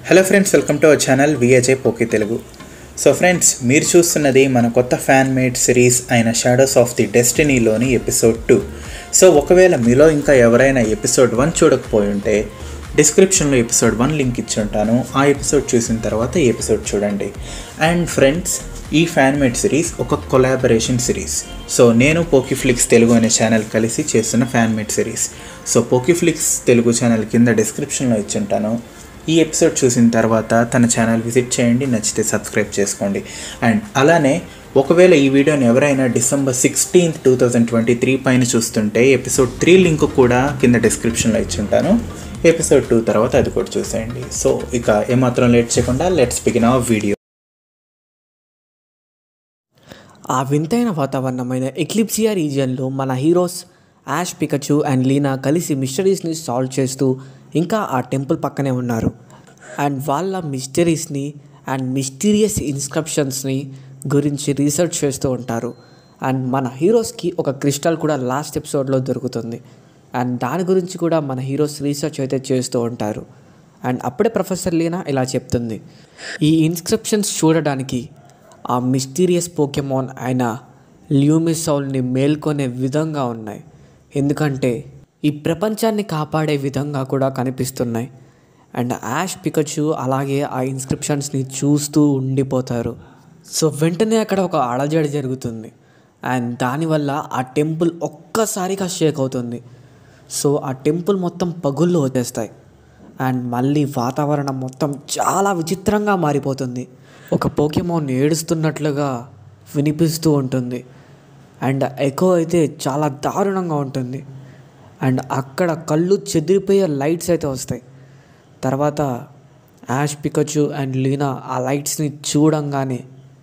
hello friends welcome to our channel విఏజే పోకే Telugu so friends మీరు చూస్తున్నది మన కొత్త ఫ్యాన్ మేడ్ సిరీస్ అయిన షాడోస్ ఆఫ్ ది డెస్టినీలోని ఎపిసోడ్ టూ సో ఒకవేళ మీలో ఇంకా ఎవరైనా ఎపిసోడ్ వన్ చూడకపోయి ఉంటే డిస్క్రిప్షన్లో ఎపిసోడ్ వన్ లింక్ ఇచ్చి ఉంటాను ఆ ఎపిసోడ్ చూసిన తర్వాత ఈ ఎపిసోడ్ చూడండి అండ్ ఫ్రెండ్స్ ఈ ఫ్యాన్ మేడ్ సిరీస్ ఒక కొలాబరేషన్ సిరీస్ సో నేను పోకీఫ్లిక్స్ తెలుగు అనే ఛానల్ కలిసి చేస్తున్న fan made series so Pokeflix Telugu channel కింద డిస్క్రిప్షన్లో ఇచ్చి ఉంటాను ఈ ఎపిసోడ్ చూసిన తర్వాత తన ఛానల్ విజిట్ చేయండి నచ్చితే సబ్స్క్రైబ్ చేసుకోండి అండ్ అలానే ఒకవేళ ఈ వీడియోని ఎవరైనా December sixteenth two thousand twenty three పైన చూస్తుంటే ఎపిసోడ్ త్రీ లింక్ కూడా కింద డిస్క్రిప్షన్లో ఇచ్చి ఉంటాను ఎపిసోడ్ టూ తర్వాత అది కూడా చూసేయండి సో ఇక ఏమాత్రం లేట్ చేయకుండా లెట్స్ బిగిన్ అవర్ వీడియో ఆ వింతైన వాతావరణమైన ఎక్లిప్సియా రీజియన్లో మన heroes Ash Pikachu and Lena కలిసి మిస్టరీస్ని సాల్వ్ చేస్తూ ఇంకా ఆ టెంపుల్ పక్కనే ఉన్నారు అండ్ వాళ్ళ మిస్టరీస్ని అండ్ మిస్టీరియస్ ఇన్స్క్రిప్షన్స్ని గురించి రీసెర్చ్ చేస్తూ ఉంటారు అండ్ మన హీరోస్కి ఒక క్రిస్టల్ కూడా లాస్ట్ ఎపిసోడ్లో దొరుకుతుంది అండ్ దాని గురించి కూడా మన హీరోస్ రీసెర్చ్ అయితే చేస్తూ ఉంటారు అండ్ అప్పుడే ప్రొఫెసర్ లీనా ఇలా చెప్తుంది ఈ ఇన్స్క్రిప్షన్స్ చూడడానికి ఆ మిస్టీరియస్ పోకెమాన్ అయిన ల్యూమిసౌల్ని మేల్కొనే విధంగా ఉన్నాయి ఎందుకంటే ఈ ప్రపంచాన్ని కాపాడే విధంగా కూడా కనిపిస్తున్నాయి అండ్ యాష్ పికచు అలాగే ఆ ఇన్స్క్రిప్షన్స్ని చూస్తూ ఉండిపోతారు సో వెంటనే అక్కడ ఒక అడజడి జరుగుతుంది అండ్ దానివల్ల ఆ టెంపుల్ ఒక్కసారిగా షేక్ అవుతుంది సో ఆ టెంపుల్ మొత్తం పగుళ్ళు వచ్చేస్తాయి అండ్ మళ్ళీ వాతావరణం మొత్తం చాలా విచిత్రంగా మారిపోతుంది ఒక పోకెమోన్ ఏడుస్తున్నట్లుగా వినిపిస్తూ ఉంటుంది అండ్ ఎకో అయితే చాలా దారుణంగా ఉంటుంది అండ్ అక్కడ కళ్ళు చెదిరిపోయే లైట్స్ అయితే వస్తాయి తర్వాత యాష్ పికచు అండ్ లీనా ఆ లైట్స్ని చూడంగానే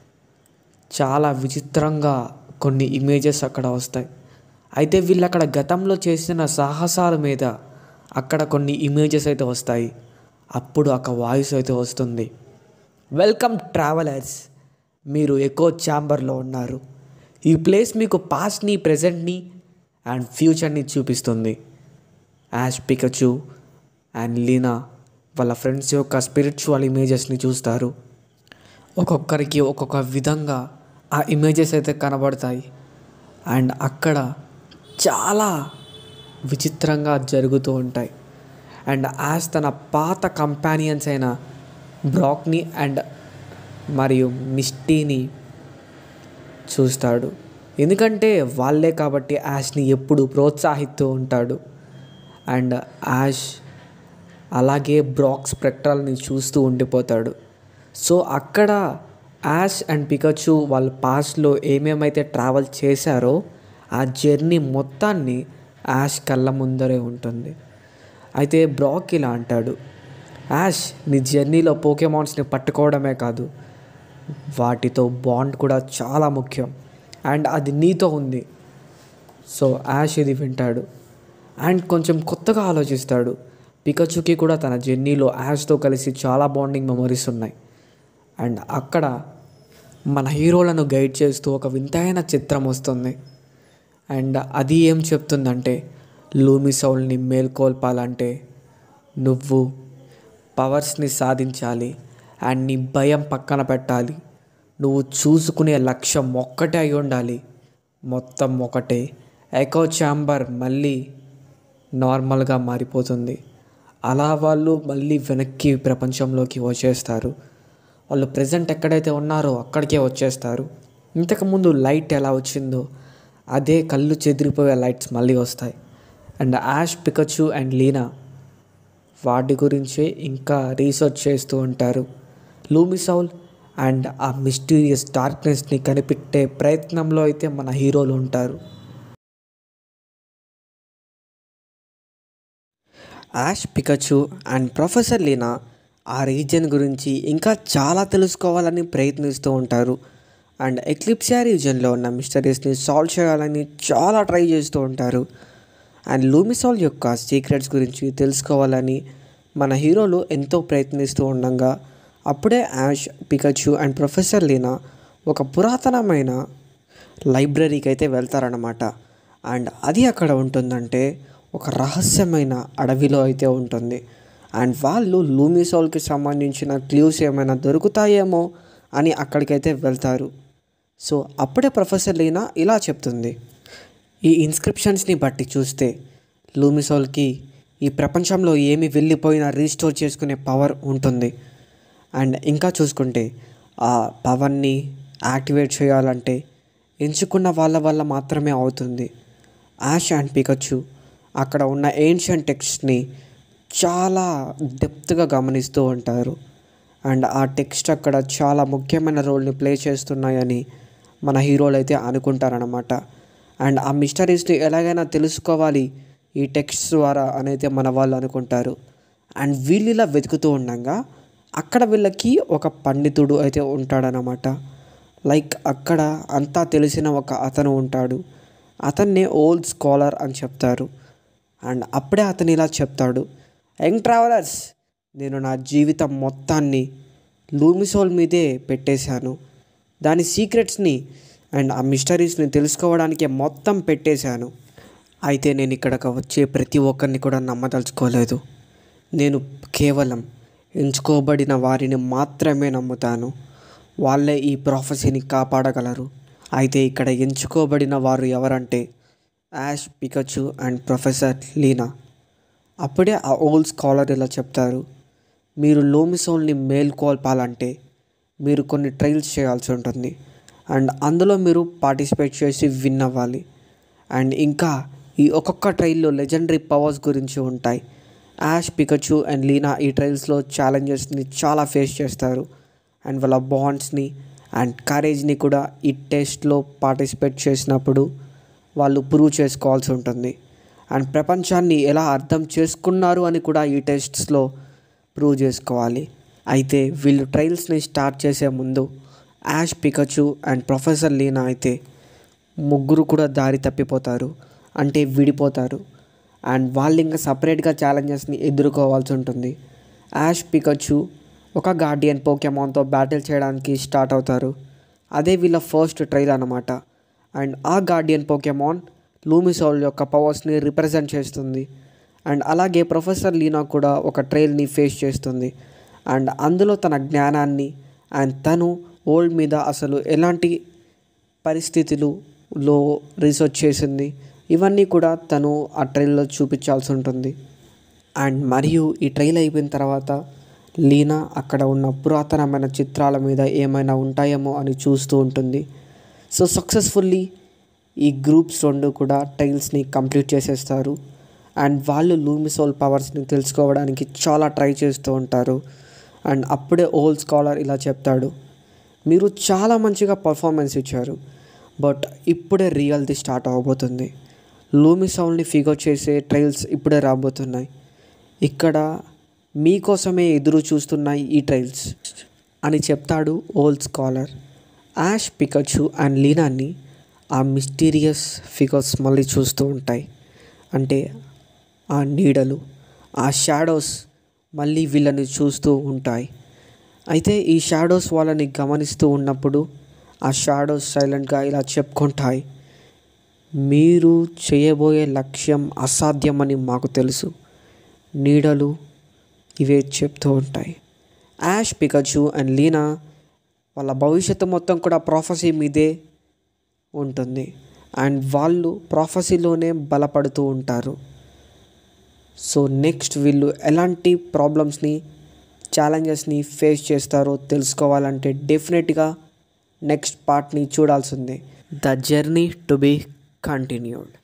చాలా విచిత్రంగా కొన్ని ఇమేజెస్ అక్కడ వస్తాయి అయితే వీళ్ళు అక్కడ గతంలో చేసిన సాహసాల మీద అక్కడ కొన్ని ఇమేజెస్ అయితే వస్తాయి అప్పుడు ఒక వాయిస్ అయితే వస్తుంది వెల్కమ్ ట్రావెలర్స్ మీరు ఎకో ఛాంబర్లో ఉన్నారు ఈ ప్లేస్ మీకు పాస్ట్ని ప్రజెంట్ని అండ్ ఫ్యూచర్ని చూపిస్తుంది యాష్ పికచు అండ్ లీనా వాళ్ళ ఫ్రెండ్స్ యొక్క స్పిరిచువల్ ఇమేజెస్ని చూస్తారు ఒక్కొక్కరికి ఒక్కొక్క విధంగా ఆ ఇమేజెస్ అయితే కనబడతాయి అండ్ అక్కడ చాలా విచిత్రంగా జరుగుతూ ఉంటాయి అండ్ యాష్ తన పాత కంపానియన్స్ అయిన బ్రాక్ని అండ్ మరియు మిస్టీని చూస్తాడు ఎందుకంటే వాళ్ళే కాబట్టి యాష్ని ఎప్పుడు ప్రోత్సహిస్తూ ఉంటాడు అండ్ యాష్ అలాగే బ్రాక్ స్పెక్ట్రల్ని చూస్తూ ఉండిపోతాడు సో అక్కడ యాష్ అండ్ పికచు వాళ్ళ పాస్ట్లో ఏమేమైతే ట్రావెల్ చేశారో ఆ జర్నీ మొత్తాన్ని యాష్ కళ్ళ ముందరే ఉంటుంది అయితే బ్రాక్ ఇలా అంటాడు యాష్ నీ జర్నీలో పోకెమాన్స్ని పట్టుకోవడమే కాదు వాటితో బాండ్ కూడా చాలా ముఖ్యం అండ్ అది నీతో ఉంది సో యాష్ ఇది వింటాడు అండ్ కొంచెం కొత్తగా ఆలోచిస్తాడు పికచుకి కూడా తన జర్నీలో యాష్తో కలిసి చాలా బాండింగ్ మెమరీస్ ఉన్నాయి అండ్ అక్కడ మన హీరోలను గైడ్ చేస్తూ ఒక వింతైన చిత్రం వస్తుంది అండ్ అది ఏం చెప్తుందంటే లూమి సౌల్ని మేల్కొల్పాలంటే నువ్వు పవర్స్ని సాధించాలి అండ్ నీ భయం పక్కన పెట్టాలి నువ్వు చూసుకునే లక్ష్యం ఒక్కటే అయి ఉండాలి మొత్తం ఒకటే ఎకో ఛాంబర్ మళ్ళీ నార్మల్గా మారిపోతుంది అలా వాళ్ళు మళ్ళీ వెనక్కి ప్రపంచంలోకి వచ్చేస్తారు వాళ్ళు ప్రజెంట్ ఎక్కడైతే ఉన్నారో అక్కడికే వచ్చేస్తారు ఇంతకుముందు లైట్ ఎలా వచ్చిందో అదే కళ్ళు చెదిరిపోయే లైట్స్ మళ్ళీ వస్తాయి and Ash Pikachu and Lena వాటి గురించే ఇంకా రీసెర్చ్ చేస్తూ ఉంటారు లూమిసౌల్ అండ్ ఆ మిస్టీరియస్ డార్క్నెస్ని కనిపెట్టే ప్రయత్నంలో అయితే మన హీరోలు ఉంటారు Ash Pikachu and professor Lena ఆ రీజియన్ గురించి ఇంకా చాలా తెలుసుకోవాలని ప్రయత్నిస్తూ ఉంటారు అండ్ ఎక్లిప్సియా రీజియన్లో ఉన్న మిస్టరీస్ని సాల్వ్ చేయాలని చాలా ట్రై చేస్తూ ఉంటారు అండ్ లూమిసాల్ యొక్క సీక్రెట్స్ గురించి తెలుసుకోవాలని మన హీరోలు ఎంతో ప్రయత్నిస్తూ ఉండగా అప్పుడే Ash Pikachu and professor Lena ఒక పురాతనమైన లైబ్రరీకి అయితే వెళ్తారనమాట అండ్ అది అక్కడ ఉంటుందంటే ఒక రహస్యమైన అడవిలో అయితే ఉంటుంది అండ్ వాళ్ళు లూమిసోల్కి సంబంధించిన క్లూస్ ఏమైనా దొరుకుతాయేమో అని అక్కడికైతే వెళ్తారు సో అప్పుడే ప్రొఫెసర్ లీనా ఇలా చెప్తుంది ఈ ఇన్స్క్రిప్షన్స్ని బట్టి చూస్తే లూమిసోల్కి ఈ ప్రపంచంలో ఏమి వెళ్ళిపోయినా రీస్టోర్ చేసుకునే పవర్ ఉంటుంది అండ్ ఇంకా చూసుకుంటే ఆ పవర్ని యాక్టివేట్ చేయాలంటే ఎంచుకున్న వాళ్ళ వల్ల మాత్రమే అవుతుంది యాష్ అండ్ పికచ్చు అక్కడ ఉన్న ఏన్షియన్ టెక్స్ట్ని చాలా డెప్త్గా గమనిస్తూ ఉంటారు అండ్ ఆ టెక్స్ట్ అక్కడ చాలా ముఖ్యమైన రోల్ని ప్లే చేస్తున్నాయని మన హీరోలు అయితే అనుకుంటారనమాట అండ్ ఆ మిస్టరీస్ని ఎలాగైనా తెలుసుకోవాలి ఈ టెక్స్ట్ ద్వారా అనైతే మన వాళ్ళు అనుకుంటారు అండ్ వీళ్ళు ఇలా వెతుకుతూ ఉండగా అక్కడ వీళ్ళకి ఒక పండితుడు అయితే ఉంటాడనమాట లైక్ అక్కడ అంతా తెలిసిన ఒక అతను ఉంటాడు అతన్నే ఓల్డ్ స్కాలర్ అని చెప్తారు అండ్ అప్పుడే అతను ఇలా చెప్తాడు యంగ్ ట్రావెలర్స్ నేను నా జీవితం మొత్తాన్ని లూమిసోల్ మీదే పెట్టేశాను దాని సీక్రెట్స్ని అండ్ ఆ మిస్టరీస్ని తెలుసుకోవడానికే మొత్తం పెట్టేశాను అయితే నేను ఇక్కడికి వచ్చే ప్రతి ఒక్కరిని కూడా నమ్మదలుచుకోలేదు నేను కేవలం ఎంచుకోబడిన వారిని మాత్రమే నమ్ముతాను వాళ్ళే ఈ ప్రాఫెసీని కాపాడగలరు అయితే ఇక్కడ ఎంచుకోబడిన వారు ఎవరంటే Ash Pikachu and professor Lena అప్పుడే ఆ ఓల్డ్ స్కాలర్ ఇలా చెప్తారు మీరు లోమిసోల్ని మేల్కొల్పాలంటే మీరు కొన్ని ట్రయల్స్ చేయాల్సి ఉంటుంది అండ్ అందులో మీరు పార్టిసిపేట్ చేసి విన్ అవ్వాలి అండ్ ఇంకా ఈ ఒక్కొక్క ట్రైల్లో లెజెండరీ పవర్స్ గురించి ఉంటాయి యాష్ పికచు అండ్ లీనా ఈ ట్రయల్స్లో ఛాలెంజెస్ని చాలా ఫేస్ చేస్తారు అండ్ వాళ్ళ బాండ్స్ని అండ్ కరేజ్ని కూడా ఈ టెస్ట్లో పార్టిసిపేట్ చేసినప్పుడు వాళ్ళు ప్రూవ్ చేసుకోవాల్సి ఉంటుంది అండ్ ప్రపంచాన్ని ఎలా అర్థం చేసుకున్నారు అని కూడా ఈ టెస్ట్స్లో ప్రూవ్ చేసుకోవాలి అయితే వీళ్ళు ట్రయల్స్ని స్టార్ట్ చేసే ముందు Ash Pikachu and professor Lena అయితే ముగ్గురు కూడా దారి తప్పిపోతారు అంటే విడిపోతారు అండ్ వాళ్ళు ఇంకా సపరేట్గా ఛాలెంజెస్ని ఎదుర్కోవాల్సి ఉంటుంది యాష్ పికచు ఒక గార్డియన్ పోకెమాన్తో బ్యాటిల్ చేయడానికి స్టార్ట్ అవుతారు అదే వీళ్ళ ఫస్ట్ ట్రైల్ అనమాట అండ్ ఆ గార్డియన్ పోకెమాన్ లూమిసోల్ యొక్క పవర్స్ని రిప్రజెంట్ చేస్తుంది అండ్ అలాగే ప్రొఫెసర్ లీనా కూడా ఒక ట్రైల్ని ఫేస్ చేస్తుంది అండ్ అందులో తన జ్ఞానాన్ని అండ్ తను ఓల్డ్ మీద అసలు ఎలాంటి పరిస్థితులలో రీసెర్చ్ చేసింది ఇవన్నీ కూడా తను ఆ ట్రైల్లో చూపించాల్సి ఉంటుంది అండ్ మరియు ఈ ట్రైల్ అయిపోయిన తర్వాత లీనా అక్కడ ఉన్న పురాతనమైన చిత్రాల మీద ఏమైనా ఉంటాయేమో అని చూస్తూ ఉంటుంది సో సక్సెస్ఫుల్లీ ఈ గ్రూప్స్ రెండు కూడా టైల్స్ని కంప్లీట్ చేసేస్తారు అండ్ వాళ్ళు లూమిసోల్ పవర్స్ని తెలుసుకోవడానికి చాలా ట్రై చేస్తూ ఉంటారు అండ్ అప్పుడే ఓల్డ్ స్కాలర్ ఇలా చెప్తాడు మీరు చాలా మంచిగా పర్ఫార్మెన్స్ ఇచ్చారు బట్ ఇప్పుడే రియల్ది స్టార్ట్ అవబోతుంది లూమిసోల్ని ఫిగర్ చేసే ట్రయల్స్ ఇప్పుడే రాబోతున్నాయి ఇక్కడ మీకోసమే ఎదురు చూస్తున్నాయి ఈ ట్రయల్స్ అని చెప్తాడు old scholar Ash Pikachu and లీనాని ఆ మిస్టీరియస్ ఫిగర్స్ మళ్ళీ చూస్తూ ఉంటాయి అంటే ఆ నీడలు ఆ షాడోస్ మళ్ళీ వీళ్ళని చూస్తూ ఉంటాయి అయితే ఈ షాడోస్ వాళ్ళని గమనిస్తూ ఉన్నప్పుడు ఆ షాడోస్ సైలెంట్గా ఇలా చెప్పుకుంటాయి మీరు చేయబోయే లక్ష్యం అసాధ్యమని మాకు తెలుసు నీడలు ఇవే చెప్తూ ఉంటాయి యాష్ పికచు అండ్ లీనా వాళ్ళ భవిష్యత్తు మొత్తం కూడా ప్రాఫెసీ మీదే ఉంటుంది అండ్ వాళ్ళు ప్రాఫెసీలోనే బలపడుతూ ఉంటారు సో నెక్స్ట్ వీళ్ళు ఎలాంటి ప్రాబ్లమ్స్ని ఛాలెంజెస్ని ఫేస్ చేస్తారో తెలుసుకోవాలంటే డెఫినెట్గా నెక్స్ట్ పార్ట్ని చూడాల్సిందే the journey to be continued